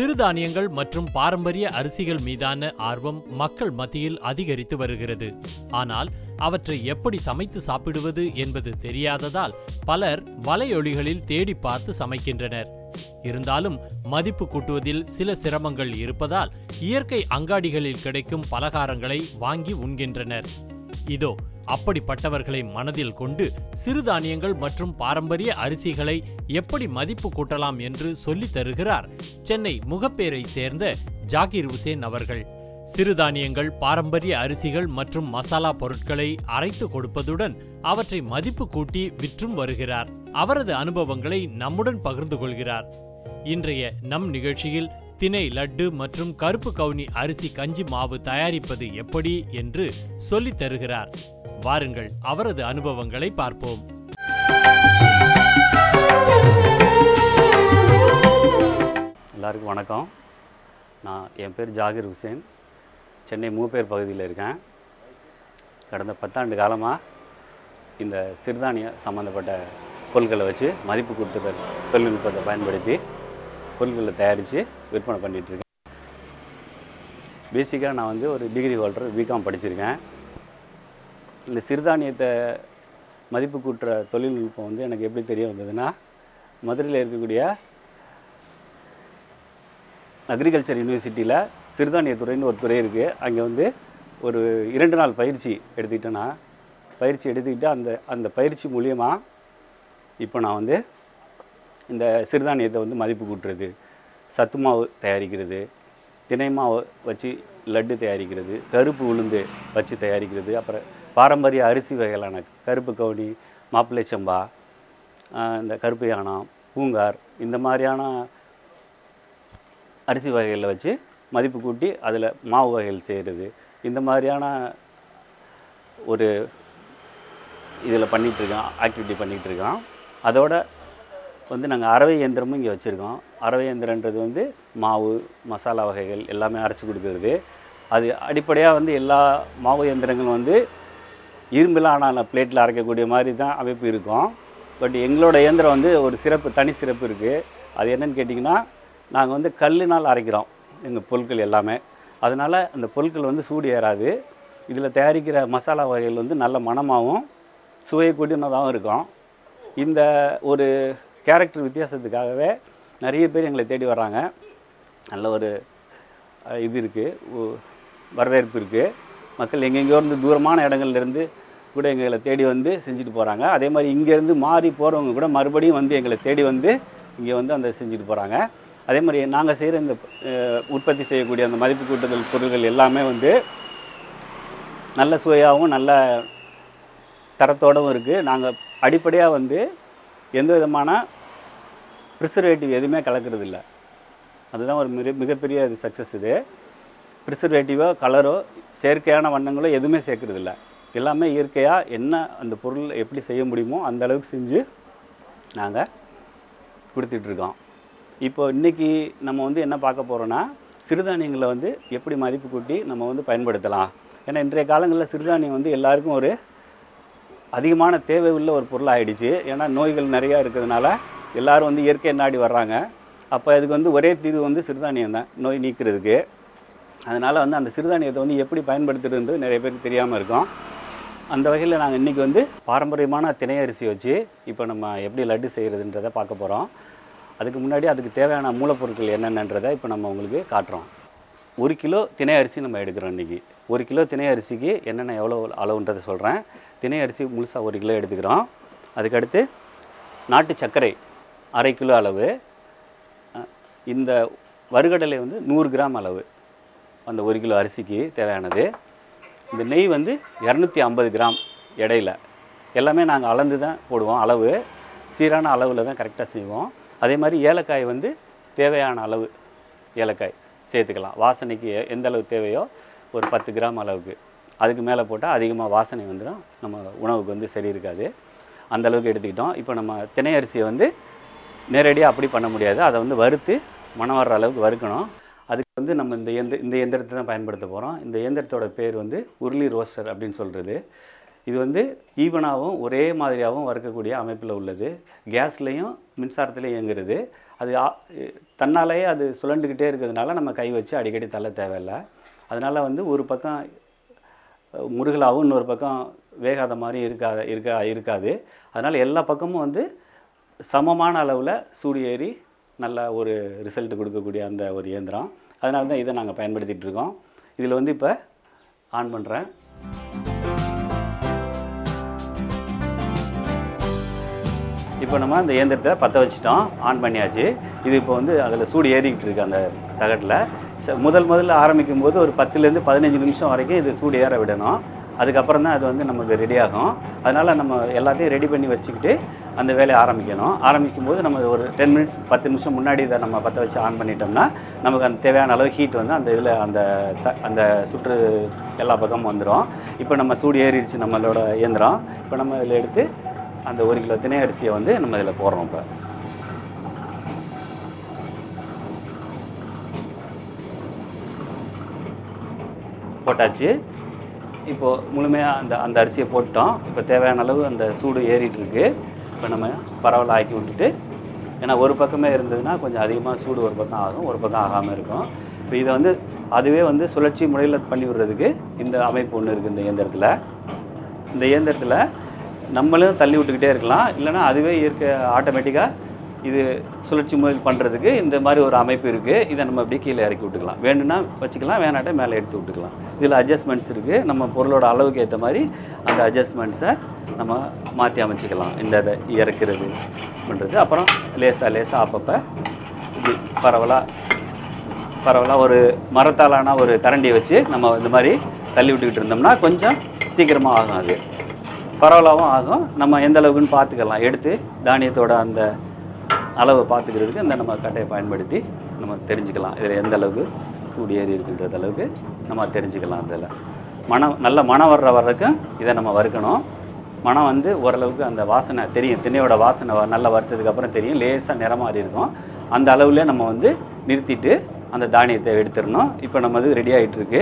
சிறுதானியங்கள் மற்றும் பாரம்பரிய அரிசிகள் மீதான ஆர்வம் மக்கள் மத்தியில் அதிகரித்து வருகிறது ஆனால் அவற்றை எப்படி சமைத்து சாப்பிடுவது என்பது தெரியாததால் பலர் வலையொலிகளில் தேடி பார்த்து சமைக்கின்றனர் இருந்தாலும் மதிப்பு கூட்டுவதில் சில சிரமங்கள் இருப்பதால் இயற்கை அங்காடிகளில் கிடைக்கும் பலகாரங்களை வாங்கி உண்கின்றனர் இதோ அப்படிப்பட்டவர்களை மனதில் கொண்டு சிறுதானியங்கள் மற்றும் பாரம்பரிய அரிசிகளை எப்படி மதிப்பு கூட்டலாம் என்று சொல்லித் தருகிறார் சென்னை முகப்பேரை சேர்ந்த ஜாகிர் உசேன் அவர்கள் சிறுதானியங்கள் பாரம்பரிய அரிசிகள் மற்றும் மசாலா பொருட்களை அரைத்து கொடுப்பதுடன் அவற்றை மதிப்பு கூட்டி விற்றும் வருகிறார் அவரது அனுபவங்களை நம்முடன் பகிர்ந்து கொள்கிறார் இன்றைய நம் நிகழ்ச்சியில் திணை லட்டு மற்றும் கருப்பு கவுனி அரிசி கஞ்சி மாவு தயாரிப்பது எப்படி என்று சொல்லித் தருகிறார் வாருங்கள் அவரது அனுபவங்களை பார்ப்போம் எல்லாருக்கும் வணக்கம் நான் என் பேர் ஜாகிர் ஹுசேன் சென்னை மூப்பேர் பகுதியில் இருக்கேன் கடந்த பத்தாண்டு காலமாக இந்த சிறுதானிய சம்மந்தப்பட்ட பொருட்களை வச்சு மதிப்பு கூட்டுதல் தொழில்நுட்பத்தை பயன்படுத்தி பொருட்களை தயாரித்து விற்பனை பண்ணிட்டு இருக்கேன் பேசிக்காக நான் வந்து ஒரு டிகிரி ஹோல்டர் பிகாம் படிச்சிருக்கேன் இந்த சிறுதானியத்தை மதிப்பு கூட்டுற தொழில்நுட்பம் வந்து எனக்கு எப்படி தெரிய வந்ததுன்னா மதுரையில் இருக்கக்கூடிய அக்ரிகல்ச்சர் யூனிவர்சிட்டியில் சிறுதானியத்துறைன்னு ஒரு துறை இருக்குது அங்கே வந்து ஒரு இரண்டு நாள் பயிற்சி எடுத்துக்கிட்டேன்னா பயிற்சி எடுத்துக்கிட்டு அந்த அந்த பயிற்சி மூலியமாக இப்போ நான் வந்து இந்த சிறுதானியத்தை வந்து மதிப்பு கூட்டுறது சத்து மாவு தயாரிக்கிறது தினை மாவு வச்சு லட்டு தயாரிக்கிறது கருப்பு உளுந்து வச்சு தயாரிக்கிறது அப்புறம் பாரம்பரிய அரிசி வகைகளான கருப்பு கவுனி மாப்பிள்ளை சம்பா ஆஹ் இந்த கருப்பு யானம் பூங்கார் இந்த மாதிரியான அரிசி வகைகளில் வச்சு மதிப்பு கூட்டி அதில் மாவு வகைகள் செய்கிறது இந்த மாதிரியான ஒரு இதில் பண்ணிகிட்ருக்கோம் ஆக்டிவிட்டி பண்ணிகிட்ருக்கோம் அதோட வந்து நாங்கள் அரவை இயந்திரமும் இங்கே வச்சுருக்கோம் அரவை இயந்திரன்றது வந்து மாவு மசாலா வகைகள் எல்லாமே அரைச்சி கொடுக்கறது அது அடிப்படையாக வந்து எல்லா மாவு இயந்திரங்களும் வந்து இரும்பில் ஆன பிளேட்டில் அரைக்கக்கூடிய மாதிரி தான் அமைப்பு இருக்கும் பட் எங்களோட இயந்திரம் வந்து ஒரு சிறப்பு தனி சிறப்பு இருக்குது அது என்னன்னு கேட்டிங்கன்னா நாங்கள் வந்து கல்லுனால் அரைக்கிறோம் எங்கள் பொருட்கள் எல்லாமே அதனால் அந்த பொருட்கள் வந்து சூடு ஏறாது இதில் தயாரிக்கிற மசாலா வகைகள் வந்து நல்ல மணமாகவும் சுவை கூடினதாகவும் இருக்கும் இந்த ஒரு கேரக்டர் வித்தியாசத்துக்காகவே நிறைய பேர் எங்களை தேடி வர்றாங்க நல்ல ஒரு அஹ், இது இருக்குது வரவேற்பு இருக்குது மக்கள் எங்கெங்கேயோ இருந்து தூரமான இடங்கள்லேருந்து கூட எங்களை தேடி வந்து செஞ்சுட்டு போகிறாங்க அதே மாதிரி இங்கேருந்து மாறி போகிறவங்க கூட மறுபடியும் வந்து எங்களை தேடி வந்து இங்கே வந்து அந்த செஞ்சுட்டு போகிறாங்க அதே மாதிரி நாங்கள் செய்கிற இந்த அஹ், உற்பத்தி செய்யக்கூடிய அந்த மதிப்பு கூட்டுதல் பொருட்கள் எல்லாமே வந்து நல்ல சுவையாகவும் நல்ல தரத்தோடவும் இருக்குது நாங்கள் அடிப்படையாக வந்து எந்த விதமான ப்ரிசர்வேட்டிவ் எதுவுமே கலக்கிறது இல்ல அதுதான் ஒரு மிக மிகப்பெரிய இது சக்ஸஸ் இது ப்ரிசர்வேட்டிவோ கலரோ செயற்கையான வண்ணங்களோ எதுவுமே சேர்க்கறது இல்ல எல்லாமே இயற்கையாக என்ன அந்த பொருள் எப்படி செய்ய முடியுமோ அந்த அளவுக்கு செஞ்சு நாங்கள் கொடுத்துட்ருக்கோம் இப்போ இன்றைக்கி நம்ம வந்து என்ன பார்க்க போகிறோன்னா சிறுதானியங்களை வந்து எப்படி மதிப்பு கூட்டி நம்ம வந்து பயன்படுத்தலாம் ஏன்னா இன்றைய காலங்களில் சிறுதானியம் வந்து எல்லாருக்கும் ஒரு அதிகமான தேவை உள்ள ஒரு பொருள் ஆயிடுச்சு ஏன்னா நோய்கள் நிறையா இருக்கிறதுனால எல்லாரும் வந்து இயற்கை நாடி வர்றாங்க அப்போ இதுக்கு வந்து ஒரே தீர்வு வந்து சிறுதானியம் தான் நோய் நீக்கிறதுக்கு அதனால் வந்து அந்த சிறுதானியத்தை வந்து எப்படி பயன்படுத்துறதுன்றது நிறைய பேருக்கு தெரியாமல் இருக்கும் அந்த வகையில் நாங்கள் இன்றைக்கி வந்து பாரம்பரியமான திணை அரிசி வச்சு இப்போ நம்ம எப்படி லட்டு செய்கிறதுன்றதை பார்க்க போகிறோம் அதுக்கு முன்னாடி அதுக்கு தேவையான மூலப்பொருட்கள் என்னென்னன்றதை இப்போ நம்ம உங்களுக்கு காட்டுறோம் ஒரு கிலோ திணை அரிசி நம்ம எடுக்கிறோம் இன்றைக்கி ஒரு கிலோ திணை அரிசிக்கு என்னென்ன எவ்வளோ அளவுன்றதை சொல்கிறேன் திணை அரிசி முழுசாக ஒரு கிலோ எடுத்துக்கிறோம் அதுக்கடுத்து நாட்டு சர்க்கரை அரை கிலோ அளவு அஹ், இந்த வறுகடலை வந்து நூறு கிராம் அளவு அந்த ஒரு கிலோ அரிசிக்கு தேவையானது இந்த நெய் வந்து இரநூத்தி ஐம்பது கிராம் எடையில் எல்லாமே நாங்கள் அளந்து தான் போடுவோம் அளவு சீரான அளவில் தான் கரெக்டாக செய்வோம் அதே மாதிரி ஏலக்காய் வந்து தேவையான அளவு ஏலக்காய் சேர்த்துக்கலாம் வாசனைக்கு எ- எந்த அளவு தேவையோ ஒரு பத்து கிராம் அளவுக்கு அதுக்கு மேலே போட்டால் அதிகமாக வாசனை வந்துடும் நம்ம உணவுக்கு வந்து சரி இருக்காது அந்த அளவுக்கு எடுத்துக்கிட்டோம் இப்போ நம்ம திணை அரிசியை வந்து நேரடியாக அப்படி பண்ண முடியாது அதை வந்து வறுத்து மணம் வர்ற அளவுக்கு வறுக்கணும் அதுக்கு வந்து நம்ம இந்த எந்த இந்த எந்திரத்தை தான் பயன்படுத்த போகிறோம் இந்த இயந்திரத்தோட பேர் வந்து உருளி ரோஸ்டர் அப்படின்னு சொல்கிறது இது வந்து ஈவனாகவும் ஒரே மாதிரியாகவும் வறுக்கக்கூடிய அமைப்பில் உள்ளது கேஸ்லேயும் மின்சாரத்துலேயும் இயங்குறது அது ஆ- தன்னாலேயே அது சுழண்டுக்கிட்டே இருக்கிறதுனால நம்ம கை வச்சு அடிக்கடி தள்ள தேவையில்லை அதனால் வந்து ஒரு பக்கம் அஹ், முருகலாகவும் இன்னொரு பக்கம் வேகாத மாதிரி இருக்காது இருக்கா இருக்காது அதனால் எல்லா பக்கமும் வந்து சமமான அளவில் சூடு ஏறி நல்ல ஒரு ரிசல்ட் கொடுக்கக்கூடிய அந்த ஒரு இயந்திரம் அதனால தான் இதை நாங்கள் பயன்படுத்திகிட்டு இருக்கோம் இதில் வந்து இப்போ ஆன் பண்ணுறேன் இப்போ நம்ம அந்த இயந்திரத்தை பற்ற வச்சுட்டோம் ஆன் பண்ணியாச்சு இது இப்போ வந்து அதில் சூடு ஏறிக்கிட்டு இருக்கு அந்த தகட்டில் ச- முதல் முதல்ல ஆரம்பிக்கும் போது ஒரு பத்துலேருந்து பதினஞ்சு நிமிஷம் வரைக்கும் இது சூடு ஏற விடணும் அதுக்கப்புறம் தான் அது வந்து நமக்கு ரெடி ஆகும் அதனால் நம்ம எல்லாத்தையும் ரெடி பண்ணி வச்சுக்கிட்டு அந்த வேலையை ஆரம்பிக்கணும் ஆரம்பிக்கும் போது நம்ம ஒரு டென் மினிட்ஸ் பத்து நிமிஷம் முன்னாடி இதை நம்ம பற்ற வச்சு ஆன் பண்ணிட்டோம்னா நமக்கு அந்த தேவையான அளவு ஹீட் வந்து அந்த இதில் அந்த த அந்த சுற்று எல்லா பக்கமும் வந்துடும் இப்போ நம்ம சூடு ஏறிடுச்சு நம்மளோட இயந்திரம் இப்போ நம்ம இதில் எடுத்து அந்த ஒரு கிலோ திணை அரிசியை வந்து நம்ம இதில் போடுறோம் இப்போ போட்டாச்சு இப்போது முழுமையாக அந்த அந்த அரிசியை போட்டோம் இப்போ தேவையான அளவு அந்த சூடு ஏறிட்டு இருக்கு இப்போ நம்ம பரவலாக ஆக்கி விட்டுட்டு ஏன்னா ஒரு பக்கமே இருந்ததுன்னா கொஞ்சம் அதிகமாக சூடு ஒரு பக்கம் ஆகும் ஒரு பக்கம் ஆகாமல் இருக்கும் இப்போ இதை வந்து அதுவே வந்து சுழற்சி முறையில் பண்ணி விடுறதுக்கு இந்த அமைப்பு ஒன்று இருக்குது இந்த இயந்திரத்தில் இந்த இயந்திரத்தில் நம்மளும் தள்ளி விட்டுக்கிட்டே இருக்கலாம் இல்லைன்னா அதுவே இயற்கை ஆட்டோமேட்டிக்காக இது சுழற்சி முறையில் பண்ணுறதுக்கு இந்த மாதிரி ஒரு அமைப்பு இருக்குது இதை நம்ம அப்படியே கீழே இறக்கி விட்டுக்கலாம் வேணும்னா வச்சுக்கலாம் வேணாட்ட மேலே எடுத்து விட்டுக்கலாம் இதில் அட்ஜஸ்ட்மெண்ட்ஸ் இருக்குது நம்ம பொருளோட அளவுக்கு ஏற்ற மாதிரி அந்த அட்ஜஸ்ட்மெண்ட்ஸை நம்ம மாற்றி அமைச்சிக்கலாம் இந்த இதை இறக்குறது பண்ணுறது அப்புறம் லேசாக லேசாக அப்பப்போ இப்படி பரவலாக பரவலாக ஒரு மரத்தாலான ஒரு கரண்டியை வச்சு நம்ம இந்த மாதிரி தள்ளி விட்டுக்கிட்டு இருந்தோம்னா கொஞ்சம் சீக்கிரமாக ஆகும் அது பரவலாகவும் ஆகும் நம்ம எந்த அளவுக்குன்னு பார்த்துக்கலாம் எடுத்து தானியத்தோட அந்த அளவை பார்த்துக்கிறதுக்கு இந்த நம்ம கட்டையை பயன்படுத்தி நம்ம தெரிஞ்சுக்கலாம் இதில் எந்த அளவுக்கு சூடு ஏறி இருக்குன்றது அளவுக்கு நம்ம தெரிஞ்சுக்கலாம் அதில் மனம் நல்ல மனம் வர்ற வரைக்கும் இதை நம்ம வறுக்கணும் மனம் வந்து ஓரளவுக்கு அந்த வாசனை தெரியும் திண்ணையோட வாசனை வ- நல்லா வறுத்ததுக்கு அப்புறம் தெரியும் லேசாக நிறம் மாறி இருக்கும் அந்த அளவுல நம்ம வந்து நிறுத்திட்டு அந்த தானியத்தை எடுத்துடணும் இப்போ நம்ம இது ரெடி ஆகிட்டு இருக்கு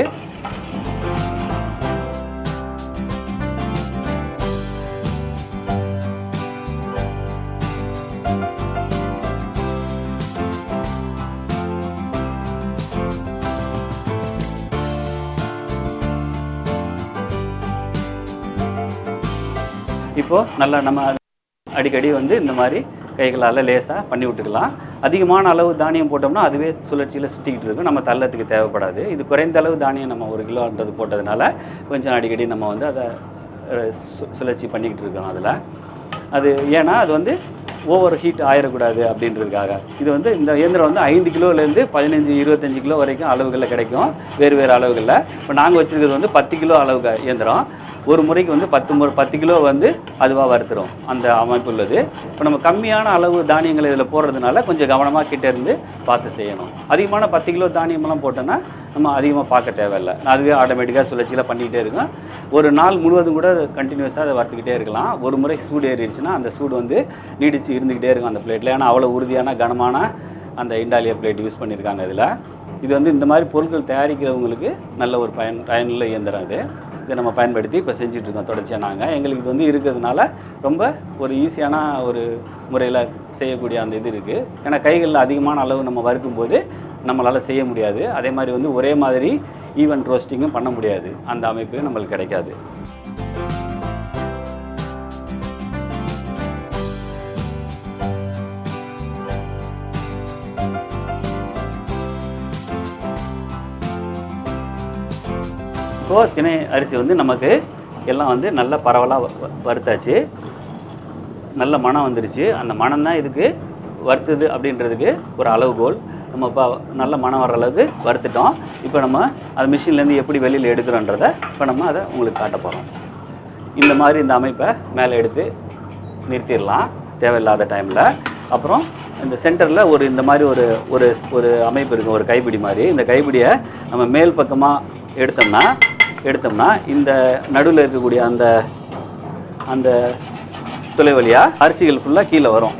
இப்போது நல்லா நம்ம அடிக்கடி வந்து இந்த மாதிரி கைகளால் லேசாக பண்ணி விட்டுக்கலாம் அதிகமான அளவு தானியம் போட்டோம்னா அதுவே சுழற்சியில் சுற்றிக்கிட்டு இருக்கும் நம்ம தள்ளத்துக்கு தேவைப்படாது இது குறைந்த அளவு தானியம் நம்ம ஒரு கிலோன்றது போட்டதுனால கொஞ்சம் அடிக்கடி நம்ம வந்து அதை அஹ், சு- சுழற்சி பண்ணிக்கிட்டு இருக்கோம் அதில் அது ஏன்னா அது வந்து ஓவர் ஹீட் ஆயிடக்கூடாது அப்படின்றதுக்காக இது வந்து இந்த இயந்திரம் வந்து ஐந்து கிலோலேருந்து பதினஞ்சு இருபத்தஞ்சு கிலோ வரைக்கும் அளவுகளில் கிடைக்கும் வேறு வேறு அளவுகளில் இப்போ நாங்கள் வச்சுருக்கிறது வந்து பத்து கிலோ அளவுக்கு இயந்திரம் ஒரு முறைக்கு வந்து பத்து முறை பத்து கிலோ வந்து அதுவாக வறுத்துரும் அந்த அமைப்பு உள்ளது இப்போ நம்ம கம்மியான அளவு தானியங்களை இதில் போடுறதுனால கொஞ்சம் கவனமாக கிட்ட இருந்து பார்த்து செய்யணும் அதிகமான பத்து கிலோ தானியமெல்லாம் போட்டோன்னா நம்ம அதிகமாக பார்க்க தேவையில்லை அதுவே ஆட்டோமேட்டிக்காக சுழற்சியில் பண்ணிக்கிட்டே இருக்கும் ஒரு நாள் முழுவதும் கூட கண்டினியூஸாக அதை வறுத்துக்கிட்டே இருக்கலாம் ஒரு முறை சூடு ஏறிடுச்சுன்னா அந்த சூடு வந்து நீடிச்சு இருந்துக்கிட்டே இருக்கும் அந்த பிளேட்டில் ஏன்னா அவ்வளோ உறுதியான கனமான அந்த இண்டாலியா பிளேட் யூஸ் பண்ணியிருக்காங்க இதில் இது வந்து இந்த மாதிரி பொருட்கள் தயாரிக்கிறவங்களுக்கு நல்ல ஒரு பயன் பயனுள்ள இயந்திரம் இது இதை நம்ம பயன்படுத்தி இப்போ செஞ்சிட்ருக்கோம் தொடர்ச்சியாக நாங்கள் எங்களுக்கு இது வந்து இருக்கிறதுனால ரொம்ப ஒரு ஈஸியான ஒரு முறையில் செய்யக்கூடிய அந்த இது இருக்குது ஏன்னா கைகளில் அதிகமான அளவு நம்ம வறுக்கும்போது நம்மளால் செய்ய முடியாது அதே மாதிரி வந்து ஒரே மாதிரி ஈவன் ரோஸ்டிங்கும் பண்ண முடியாது அந்த அமைப்பு நம்மளுக்கு கிடைக்காது இப்போது திணை அரிசி வந்து நமக்கு எல்லாம் வந்து நல்ல பரவலாக வறுத்தாச்சு நல்ல மனம் வந்துருச்சு அந்த மனம் தான் இதுக்கு வறுத்தது அப்படின்றதுக்கு ஒரு அளவுகோல் நம்ம இப்போ நல்ல மனம் வர அளவுக்கு வறுத்துட்டோம் இப்போ நம்ம அது மிஷின்லேருந்து எப்படி வெளியில் எடுக்கிறோன்றதை இப்போ நம்ம அதை உங்களுக்கு காட்ட போகிறோம் இந்த மாதிரி இந்த அமைப்பை மேலே எடுத்து நிறுத்திடலாம் தேவையில்லாத டைமில் அப்புறம் இந்த சென்டரில் ஒரு இந்த மாதிரி ஒரு ஒரு ஒரு அமைப்பு இருக்கும் ஒரு கைப்பிடி மாதிரி இந்த கைப்பிடியை நம்ம மேல் பக்கமாக எடுத்தோம்னா எடுத்தோம்னா இந்த நடுவில் இருக்கக்கூடிய அந்த அந்த துளை வழியாக அரிசிகள் ஃபுல்லாக கீழே வரும்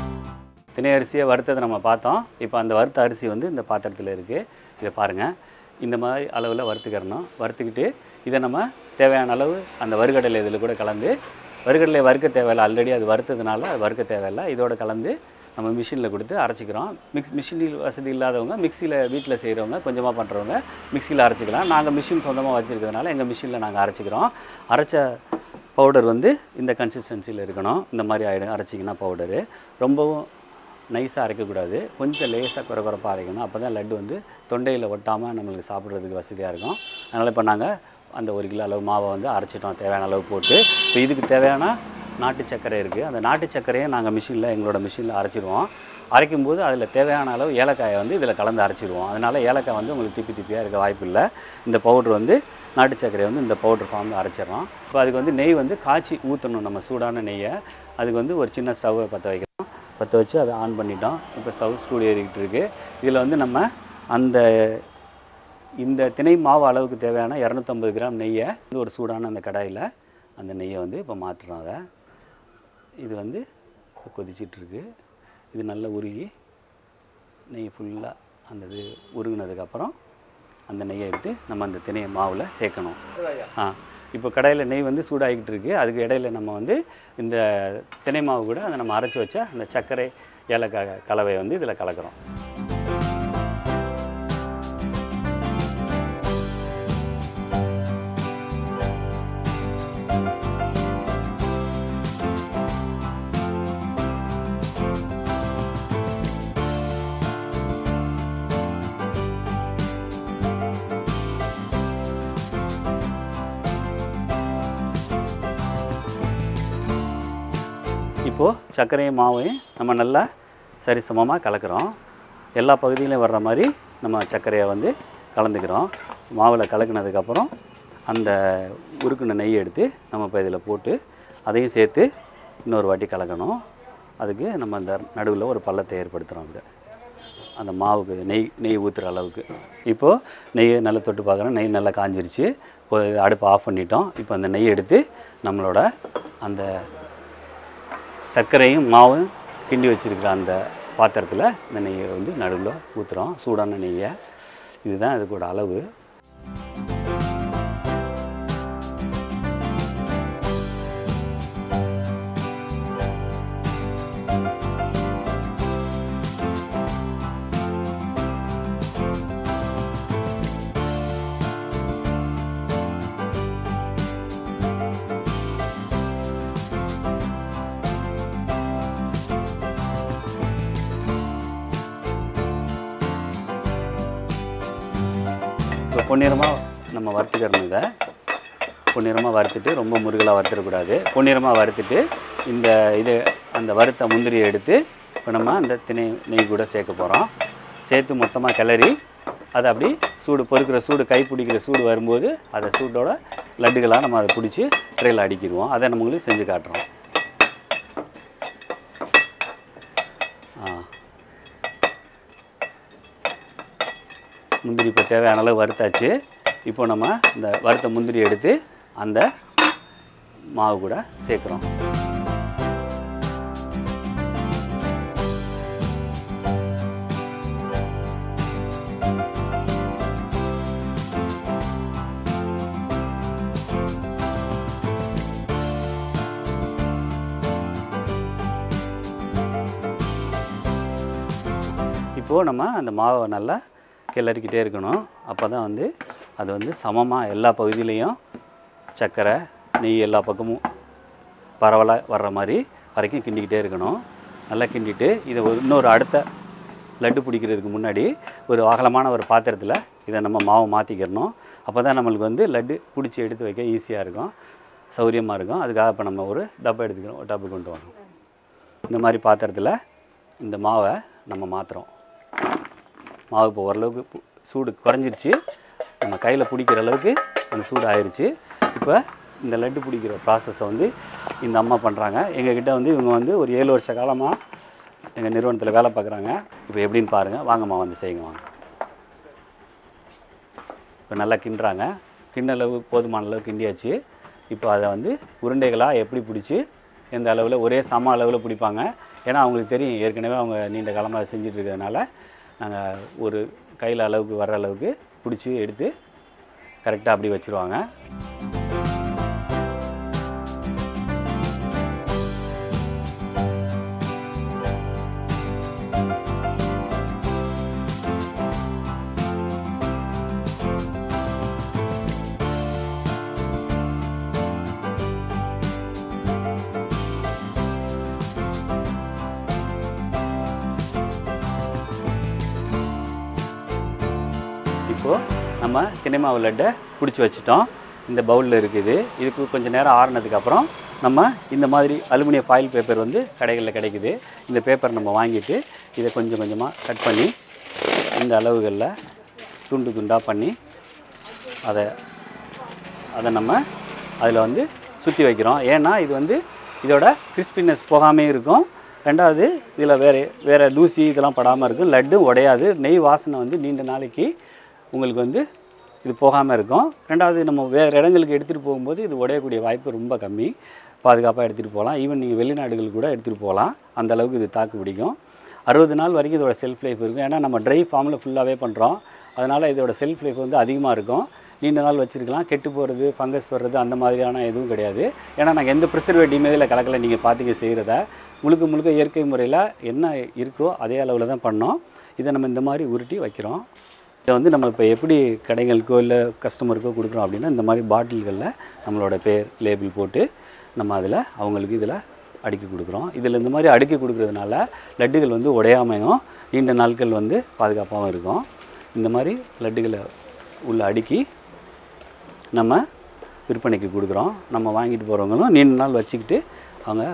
திணை அரிசியை வறுத்ததை நம்ம பார்த்தோம் இப்போ அந்த வறுத்த அரிசி வந்து இந்த பாத்திரத்தில் இருக்குது இதை பாருங்கள் இந்த மாதிரி அளவில் வறுத்துக்கிறணும் வறுத்துக்கிட்டு இதை நம்ம தேவையான அளவு அந்த வறுகடலை இதில் கூட கலந்து வறுகடலை வறுக்க தேவையில்லை ஆல்ரெடி அது வறுத்ததுனால அது வறுக்க தேவையில்லை இதோட கலந்து நம்ம மிஷினில் கொடுத்து அரைச்சிக்கிறோம் மிக்ஸ் மிஷினில் வசதி இல்லாதவங்க மிக்சியில் வீட்டில் செய்கிறவங்க கொஞ்சமாக பண்ணுறவங்க மிக்சியில் அரைச்சிக்கலாம் நாங்கள் மிஷின் சொந்தமாக வச்சுருக்கிறதுனால எங்கள் மிஷினில் நாங்கள் அரைச்சிக்கிறோம் அரைச்ச பவுடர் வந்து இந்த கன்சிஸ்டன்சியில் இருக்கணும் இந்த மாதிரி ஆகிடும் அரைச்சிங்கன்னா பவுடரு ரொம்பவும் நைஸாக அரைக்கக்கூடாது கொஞ்சம் லேசாக குறை குறைப்பாக அரைக்கணும் அப்போ தான் லட்டு வந்து தொண்டையில் ஒட்டாமல் நம்மளுக்கு சாப்பிட்றதுக்கு வசதியாக இருக்கும் அதனால் இப்போ நாங்கள் அந்த ஒரு கிலோ அளவு மாவை வந்து அரைச்சிட்டோம் தேவையான அளவு போட்டு இப்போ இதுக்கு தேவையான நாட்டு சர்க்கரை இருக்குது அந்த நாட்டு சர்க்கரையை நாங்கள் மிஷினில் எங்களோட மிஷினில் அரைச்சிருவோம் அரைக்கும்போது அதில் தேவையான அளவு ஏலக்காயை வந்து இதில் கலந்து அரைச்சிருவோம் அதனால் ஏலக்காய் வந்து உங்களுக்கு திப்பி திப்பியாக இருக்க வாய்ப்பு இல்லை இந்த பவுட்ரு வந்து நாட்டு சர்க்கரையை வந்து இந்த பவுட்ரு ஃபார்மில் அரைச்சிடறோம் இப்போ அதுக்கு வந்து நெய் வந்து காய்ச்சி ஊற்றணும் நம்ம சூடான நெய்யை அதுக்கு வந்து ஒரு சின்ன ஸ்டவ்வை பற்ற வைக்கிறோம் பற்ற வச்சு அதை ஆன் பண்ணிட்டோம் இப்போ ஸ்டவ் ஸ்டூடியோ ஏறிக்கிட்டு இருக்குது இதில் வந்து நம்ம அந்த இந்த திணை மாவு அளவுக்கு தேவையான இரநூத்தம்பது கிராம் நெய்யை வந்து ஒரு சூடான அந்த கடாயில் அந்த நெய்யை வந்து இப்போ மாற்றுறோம் அதை இது வந்து இப்போ கொதிச்சிட்டு இருக்கு இது நல்லா உருகி நெய் ஃபுல்லாக அந்த இது உருகினதுக்கப்புறம் அந்த நெய்யை எடுத்து நம்ம அந்த திணை மாவில் சேர்க்கணும் ஆ இப்போ கடாயில் நெய் வந்து சூடாகிக்கிட்டு இருக்கு அதுக்கு இடையில நம்ம வந்து இந்த திணை மாவு கூட அதை நம்ம அரைச்சி வச்ச அந்த சர்க்கரை ஏலக்காய் கலவையை வந்து இதில் கலக்கிறோம் இப்போது சர்க்கரையும் மாவையும் நம்ம நல்லா சரிசமமாக கலக்கிறோம் எல்லா பகுதியிலையும் வர்ற மாதிரி நம்ம சர்க்கரையை வந்து கலந்துக்கிறோம் மாவில் கலக்கினதுக்கப்புறம் அந்த உருக்குன நெய் எடுத்து நம்ம இப்போ இதில் போட்டு அதையும் சேர்த்து இன்னொரு வாட்டி கலக்கணும் அதுக்கு நம்ம அந்த நடுவில் ஒரு பள்ளத்தை ஏற்படுத்துகிறோம் அங்கே அந்த மாவுக்கு நெய் நெய் ஊற்றுற அளவுக்கு இப்போது நெய்யை நல்லா தொட்டு பார்க்குறோம் நெய் நல்லா காஞ்சிருச்சு இப்போ அடுப்பை ஆஃப் பண்ணிட்டோம் இப்போ அந்த நெய் எடுத்து நம்மளோட அந்த சர்க்கரையும் மாவும் கிண்டி வச்சிருக்கிற அந்த பாத்திரத்தில் இந்த நெய்யை வந்து நடுவில் ஊற்றுறோம் சூடான நெய்யை இதுதான் இதுக்கோட அளவு இப்போ பொன்னிறமாக நம்ம வறுத்துக்கிறணும் இதை பொன்னிறமாக வறுத்துட்டு ரொம்ப முருகலாக வறுத்துடக்கூடாது பொன்னிறமாக வறுத்துட்டு இந்த இது அந்த வறுத்த முந்திரியை எடுத்து இப்போ நம்ம அந்த திணை நெய் கூட சேர்க்க போகிறோம் சேர்த்து மொத்தமாக கிளறி அதை அப்படி சூடு பொறுக்கிற சூடு கை பிடிக்கிற சூடு வரும்போது அதை சூடோட லட்டுகளாக நம்ம அதை பிடிச்சி ட்ரெயில் அடிக்கிடுவோம் அதை நம்ம உங்களுக்கு செஞ்சு காட்டுறோம் ஆ முந்திரி இப்போ தேவையான அளவு வறுத்தாச்சு இப்போ நம்ம இந்த வறுத்த முந்திரி எடுத்து அந்த மாவு கூட சேர்க்குறோம் இப்போது நம்ம அந்த மாவை நல்லா கிளறிக்கிட்டே இருக்கணும் அப்போ தான் வந்து அது வந்து சமமாக எல்லா பகுதியிலையும் சர்க்கரை நெய் எல்லா பக்கமும் பரவலாக வர்ற மாதிரி வரைக்கும் கிண்டிக்கிட்டே இருக்கணும் நல்லா கிண்டிட்டு இதை ஒரு இன்னொரு அடுத்த லட்டு பிடிக்கிறதுக்கு முன்னாடி ஒரு அகலமான ஒரு பாத்திரத்தில் இதை நம்ம மாவை மாற்றிக்கிறணும் அப்போ தான் நம்மளுக்கு வந்து லட்டு பிடிச்சி எடுத்து வைக்க ஈஸியாக இருக்கும் சௌரியமாக இருக்கும் அதுக்காக இப்போ நம்ம ஒரு டப்பா எடுத்துக்கிறோம் ஒரு டப்பு கொண்டு வரோம் இந்த மாதிரி பாத்திரத்தில் இந்த மாவை நம்ம மாற்றுறோம் மாவு இப்போ ஓரளவுக்கு பு- சூடு குறைஞ்சிருச்சு நம்ம கையில் பிடிக்கிற அளவுக்கு அந்த சூடு ஆயிருச்சு இப்போ இந்த லட்டு பிடிக்கிற ப்ராசஸை வந்து இந்த அம்மா பண்ணுறாங்க எங்ககிட்ட வந்து இவங்க வந்து ஒரு ஏழு வருஷ காலமாக எங்கள் நிறுவனத்தில் வேலை பார்க்குறாங்க இப்போ எப்படின்னு பாருங்கள் வாங்கம்மா வந்து செய்யுங்க வாங்க இப்போ நல்லா கிண்டுறாங்க கிண்ண அளவு போதுமான அளவு கிண்டியாச்சு இப்போ அதை வந்து உருண்டைகளாக எப்படி பிடிச்சி எந்த அளவில் ஒரே சம அளவில் பிடிப்பாங்க ஏன்னா அவங்களுக்கு தெரியும் ஏற்கனவே அவங்க நீண்ட காலமாக செஞ்சுட்டு இருக்கிறதுனால நாங்கள் ஒரு கையில் அளவுக்கு வர்ற அளவுக்கு பிடிச்சி எடுத்து கரெக்டாக அப்படி வச்சுருவாங்க இப்போது நம்ம தினை மாவு லட்டை பிடிச்சி வச்சுட்டோம் இந்த பவுலில் இருக்குது இதுக்கு கொஞ்சம் நேரம் ஆறுனதுக்கப்புறம் நம்ம இந்த மாதிரி அலுமினிய ஃபாயில் பேப்பர் வந்து கடைகளில் கிடைக்குது இந்த பேப்பர் நம்ம வாங்கிட்டு இதை கொஞ்சம் கொஞ்சமாக கட் பண்ணி இந்த அளவுகளில் துண்டு துண்டாக பண்ணி அதை அதை நம்ம அதில் வந்து சுற்றி வைக்கிறோம் ஏன்னா இது வந்து இதோட கிறிஸ்பினஸ் போகாமே இருக்கும் ரெண்டாவது இதில் வேறு வேறு தூசி இதெல்லாம் படாமல் இருக்கும் லட்டும் உடையாது நெய் வாசனை வந்து நீண்ட நாளைக்கு உங்களுக்கு வந்து இது போகாமல் இருக்கும் ரெண்டாவது நம்ம வேறு இடங்களுக்கு எடுத்துகிட்டு போகும்போது இது உடையக்கூடிய வாய்ப்பு ரொம்ப கம்மி பாதுகாப்பாக எடுத்துகிட்டு போகலாம் ஈவன் நீங்கள் வெளிநாடுகளுக்கு கூட எடுத்துகிட்டு போகலாம் அந்த அளவுக்கு இது தாக்கு பிடிக்கும் அறுபது நாள் வரைக்கும் இதோட செல்ஃப் லைஃப் இருக்கும் ஏன்னா நம்ம ட்ரை ஃபார்மில் ஃபுல்லாகவே பண்ணுறோம் அதனால் இதோட செல்ஃப் லைஃப் வந்து அதிகமாக இருக்கும் நீண்ட நாள் வச்சுருக்கலாம் கெட்டு போகிறது ஃபங்கஸ் வர்றது அந்த மாதிரியான எதுவும் கிடையாது ஏன்னா நாங்கள் எந்த ப்ரிசர்வேட்டிவ்மே இதில் கலக்கலை நீங்கள் பார்த்திங்க செய்கிறத முழுக்க முழுக்க இயற்கை முறையில் என்ன இருக்கோ அதே அளவில் தான் பண்ணோம் இதை நம்ம இந்த மாதிரி உருட்டி வைக்கிறோம் இதை வந்து நம்ம இப்போ எப்படி கடைகளுக்கோ இல்லை கஸ்டமருக்கோ கொடுக்குறோம் அப்படின்னா இந்த மாதிரி பாட்டில்களில் நம்மளோட பேர் லேபிள் போட்டு நம்ம அதில் அவங்களுக்கு இதில் அடுக்கி கொடுக்குறோம் இதில் இந்த மாதிரி அடுக்கி கொடுக்குறதுனால லட்டுகள் வந்து உடையாமையும் நீண்ட நாட்கள் வந்து பாதுகாப்பாகவும் இருக்கும் இந்த மாதிரி லட்டுகளை உள்ள அடுக்கி நம்ம விற்பனைக்கு கொடுக்குறோம் நம்ம வாங்கிட்டு போகிறவங்களும் நீண்ட நாள் வச்சுக்கிட்டு அவங்க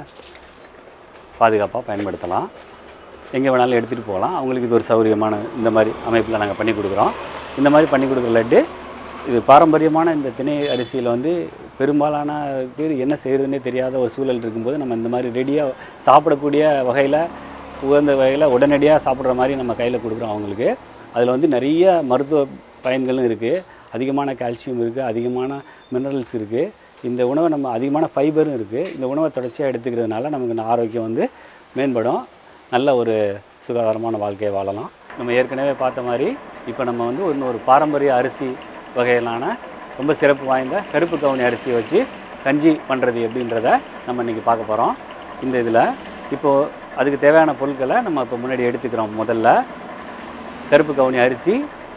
பாதுகாப்பாக பயன்படுத்தலாம் எங்கே வேணாலும் எடுத்துகிட்டு போகலாம் அவங்களுக்கு இது ஒரு சௌகரியமான இந்த மாதிரி அமைப்பில் நாங்கள் பண்ணி கொடுக்குறோம் இந்த மாதிரி பண்ணி கொடுக்குற லட்டு இது பாரம்பரியமான இந்த திணை அரிசியில் வந்து பெரும்பாலான பேர் என்ன செய்கிறதுனே தெரியாத ஒரு சூழல் இருக்கும்போது நம்ம இந்த மாதிரி ரெடியாக சாப்பிடக்கூடிய வகையில் உகந்த வகையில் உடனடியாக சாப்பிட்ற மாதிரி நம்ம கையில் கொடுக்குறோம் அவங்களுக்கு அதில் வந்து நிறைய மருத்துவ பயன்களும் இருக்குது அதிகமான கால்சியம் இருக்குது அதிகமான மினரல்ஸ் இருக்குது இந்த உணவை நம்ம அதிகமான ஃபைபரும் இருக்குது இந்த உணவை தொடர்ச்சியாக எடுத்துக்கிறதுனால நமக்கு இந்த ஆரோக்கியம் வந்து மேம்படும் நல்ல ஒரு சுகாதாரமான வாழ்க்கையை வாழலாம் நம்ம ஏற்கனவே பார்த்த மாதிரி இப்போ நம்ம வந்து இன்னொரு பாரம்பரிய அரிசி வகையிலான ரொம்ப சிறப்பு வாய்ந்த கருப்பு கவுனி அரிசியை வச்சு கஞ்சி பண்ணுறது எப்படின்றத நம்ம இன்றைக்கி பார்க்க போகிறோம் இந்த இதில் இப்போது அதுக்கு தேவையான பொருட்களை நம்ம இப்போ முன்னாடி எடுத்துக்கிறோம் முதல்ல கருப்பு கவுனி அரிசி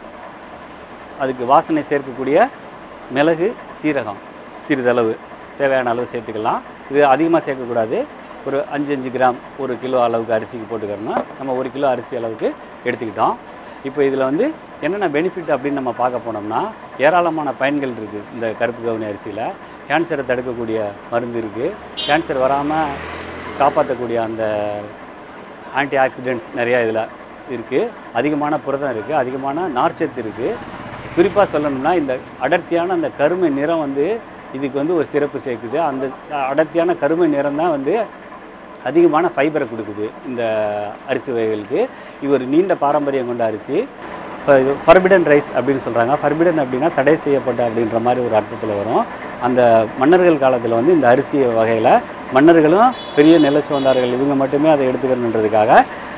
அதுக்கு வாசனை சேர்க்கக்கூடிய மிளகு சீரகம் சிறிதளவு தேவையான அளவு சேர்த்துக்கலாம் இது அதிகமாக சேர்க்கக்கூடாது ஒரு அஞ்சு அஞ்சு கிராம் ஒரு கிலோ அளவுக்கு அரிசிக்கு போட்டுக்கிறோம்னா நம்ம ஒரு கிலோ அரிசி அளவுக்கு எடுத்துக்கிட்டோம் இப்போ இதில் வந்து என்னென்ன பெனிஃபிட் அப்படின்னு நம்ம பார்க்க போனோம்னா ஏராளமான பயன்கள் இருக்குது இந்த கருப்பு கவுனி அரிசியில் கேன்சரை தடுக்கக்கூடிய மருந்து இருக்குது கேன்சர் வராமல் காப்பாற்றக்கூடிய அந்த ஆன்டி ஆக்சிடென்ட்ஸ் நிறையா இதில் இருக்குது அதிகமான புரதம் இருக்குது அதிகமான நார்ச்சத்து இருக்குது குறிப்பாக சொல்லணும்னா இந்த அடர்த்தியான அந்த கருமை நிறம் வந்து இதுக்கு வந்து ஒரு சிறப்பு சேர்க்குது அந்த அடர்த்தியான கருமை நிறம் தான் வந்து அதிகமான ஃபைபரை கொடுக்குது இந்த அரிசி வகைகளுக்கு இது ஒரு நீண்ட பாரம்பரியம் கொண்ட அரிசி இப்போ இது ஃபர்பிடன் ரைஸ் அப்படின்னு சொல்கிறாங்க ஃபர்பிடன் அப்படின்னா தடை செய்யப்பட்ட அப்படின்ற மாதிரி ஒரு அர்த்தத்தில் வரும் அந்த மன்னர்கள் காலத்தில் வந்து இந்த அரிசி வகையில் மன்னர்களும் பெரிய நிலச்சுவந்தார்கள் இவங்க மட்டுமே அதை எடுத்துக்கணுன்றதுக்காக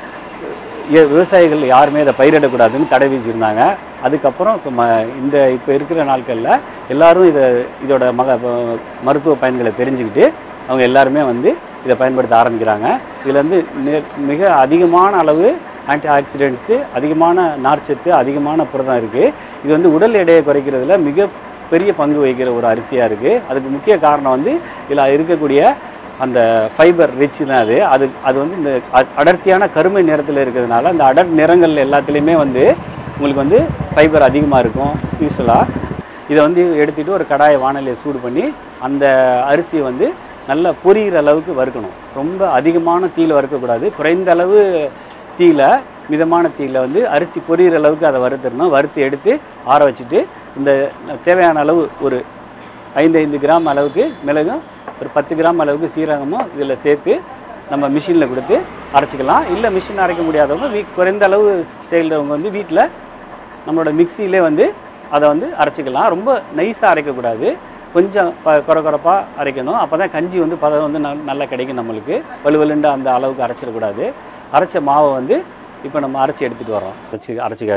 இ- விவசாயிகள் யாருமே இதை பயிரிடக்கூடாதுன்னு தடை விதிச்சிருந்தாங்க அதுக்கப்புறம் இப்போ ம இந்த இப்போ இருக்கிற நாட்களில் எல்லாரும் இதை இதோட மக ப- மருத்துவ பயன்களை தெரிஞ்சுக்கிட்டு அவங்க எல்லாருமே வந்து இதை பயன்படுத்த ஆரம்பிக்கிறாங்க இதில் வந்து நி- மிக அதிகமான அளவு ஆன்டி ஆக்சிடென்ட்ஸு அதிகமான நார்ச்சத்து அதிகமான புரதம் இருக்குது இது வந்து உடல் எடையை குறைக்கிறதுல மிக பெரிய பங்கு வகிக்கிற ஒரு அரிசியாக இருக்குது அதுக்கு முக்கிய காரணம் வந்து இதில் இருக்கக்கூடிய அந்த ஃபைபர் ரிச் தான் அது அது அது வந்து இந்த அ- அடர்த்தியான கருமை நிறத்தில் இருக்கிறதுனால அந்த அடர் நிறங்கள் எல்லாத்துலேயுமே வந்து உங்களுக்கு வந்து ஃபைபர் அதிகமாக இருக்கும் யூஸ்வலாக இதை வந்து எடுத்துகிட்டு ஒரு கடாயை வானலியை சூடு பண்ணி அந்த அரிசியை வந்து நல்லா பொரியிற அளவுக்கு வறுக்கணும் ரொம்ப அதிகமான தீயில் வறுக்கக்கூடாது குறைந்த அளவு தீயில மிதமான தீயில வந்து அரிசி பொரியிற அளவுக்கு அதை வறுத்துடணும் வறுத்து எடுத்து ஆற வச்சுட்டு இந்த தேவையான அளவு ஒரு ஐந்து ஐந்து கிராம் அளவுக்கு மிளகும் ஒரு பத்து கிராம் அளவுக்கு சீரகமும் இதில் சேர்த்து நம்ம மிஷினில் கொடுத்து அரைச்சிக்கலாம் இல்லை மிஷின் அரைக்க முடியாதவங்க வீ குறைந்த அளவு செய்கிறவங்க வந்து வீட்டில் நம்மளோட மிக்சியிலே வந்து அதை வந்து அரைச்சிக்கலாம் ரொம்ப நைஸாக அரைக்கக்கூடாது கொஞ்சம் ப குறை குறைப்பாக அரைக்கணும் அப்போ தான் கஞ்சி வந்து பதம் வந்து நல்- நல்லா கிடைக்கும் நம்மளுக்கு வலுவலுண்டு அந்த அளவுக்கு அரைச்சிடக்கூடாது அரைச்ச மாவை வந்து இப்போ நம்ம அரைச்சி எடுத்துகிட்டு வரோம் அரைச்சி அரைச்சிக்காச்சும்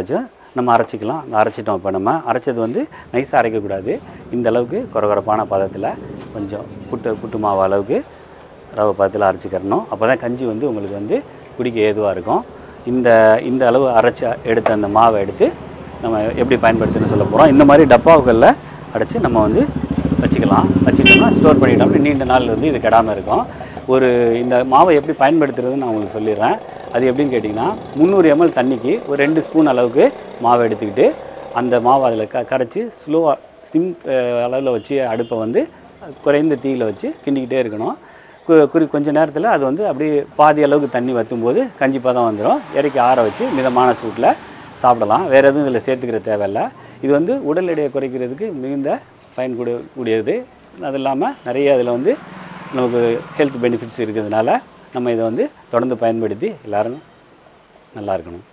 நம்ம அரைச்சிக்கலாம் அந்த அரைச்சிட்டோம் இப்போ நம்ம அரைச்சது வந்து நைஸாக அரைக்கக்கூடாது இந்த அளவுக்கு குறகுறப்பான பதத்தில் கொஞ்சம் புட்டு புட்டு மாவு அளவுக்கு ரவை பதத்தில் அரைச்சிக்கிறணும் அப்போ தான் கஞ்சி வந்து உங்களுக்கு வந்து குடிக்க ஏதுவாக இருக்கும் இந்த இந்த அளவு அரைச்சி எடுத்த அந்த மாவை எடுத்து நம்ம எப்படி பயன்படுத்துன்னு சொல்ல போகிறோம் இந்த மாதிரி டப்பாவுகளில் அடைச்சி நம்ம வந்து வச்சுக்கலாம் வச்சுட்டோம்னா ஸ்டோர் பண்ணிட்டோம்னா நீண்ட நாள் வந்து இது கெடாமல் இருக்கும் ஒரு இந்த மாவை எப்படி பயன்படுத்துறதுன்னு நான் உங்களுக்கு சொல்லிடுறேன் அது எப்படின்னு கேட்டிங்கன்னா முந்நூறு எம்எல் தண்ணிக்கு ஒரு ரெண்டு ஸ்பூன் அளவுக்கு மாவை எடுத்துக்கிட்டு அந்த மாவை அதில் க கரைச்சி ஸ்லோவாக சிம் அளவில் வச்சு அடுப்பை வந்து குறைந்த தீயில் வச்சு கிண்டிக்கிட்டே இருக்கணும் கு- குறி கொஞ்ச நேரத்தில் அது வந்து அப்படியே பாதி அளவுக்கு தண்ணி வற்றும்போது கஞ்சி பதம் வந்துடும் இறக்கி ஆற வச்சு மிதமான சூட்டில் சாப்பிடலாம் வேறு எதுவும் இதில் சேர்த்துக்கிற தேவையில்லை இது வந்து உடல் எடையை குறைக்கிறதுக்கு மிகுந்த பயன் கூடிய- கூடியது அது இல்லாமல் நிறைய இதில் வந்து நமக்கு ஹெல்த் பெனிஃபிட்ஸ் இருக்கிறதுனால நம்ம இதை வந்து தொடர்ந்து பயன்படுத்தி எல்லோரும் நல்லா இருக்கணும்